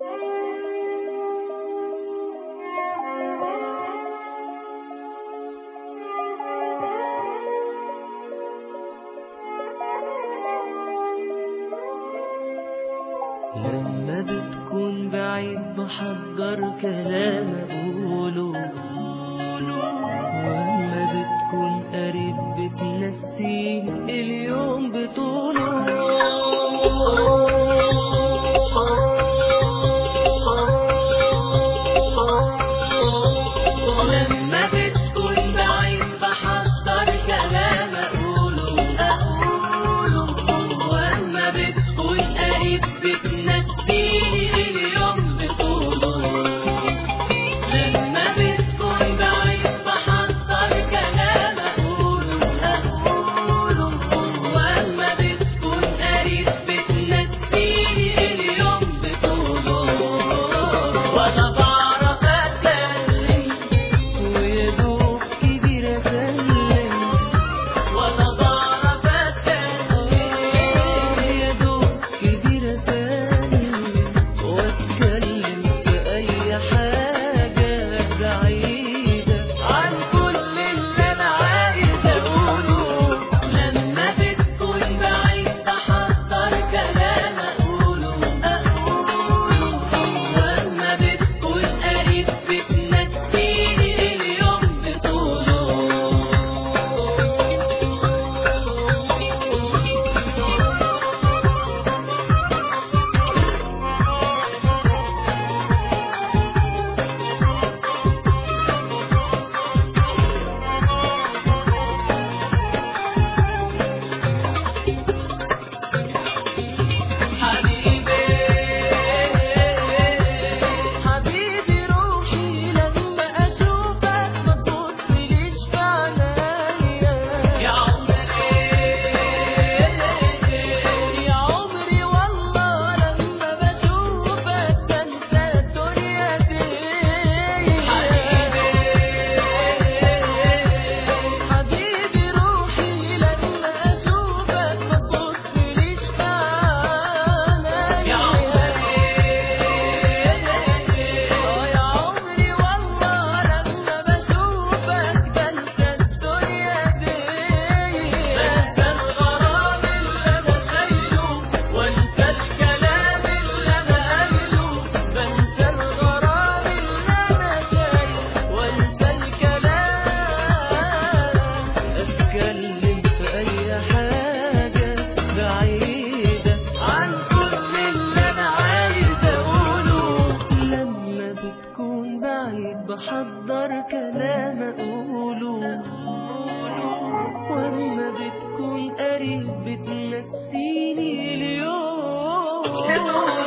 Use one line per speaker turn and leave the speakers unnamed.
لما بتكون بعيد بحضر كلام أقوله ولما بتكون قريب بتنسيني اليوم بطوله لما بتكون بعيد بحضر كلام أقوله أقوله ولما بتكون قريب بتنسيني اليوم بطوله لما بتكون بعيد بحضر كلام أقوله أقوله ولما بتكون قريب بتنسيني اليوم بطوله وأنا بعرف أتكلم ويا دوب كبير أسلم وأنا بعرف أتكلم يا دوب كبير أسلم وأتكلم في أي حاجة بعيدة عن كل اللي أنا عايز أقوله لما بتكون بعيد بحضر كلام أقوله أقوله ولما بتكون قريب بتنسيني اليوم بطوله حبيبي حبيبي روحي لما أشوفك ما تبصليش في عينيا يا عمري يا عمري والله لما بشوفك بنسى الدنيا دي حبيبي حبيبي روحي لما أشوفك ما تبصليش في عينيا يا عمري آه يا عمري والله لما بشوفك بنسى الدنيا دي بنسى الغرام اللي انا شايله وانسى الكلام اللي انا قايله بنسى الغرام اللي انا شايله وانسى الكلام اتكلم في اي حاجه بعيده عن كل اللي انا عايز اقوله لما بتكون بعيد بحضر كلام اقوله ولما بتكون قريب بتنسيني اليوم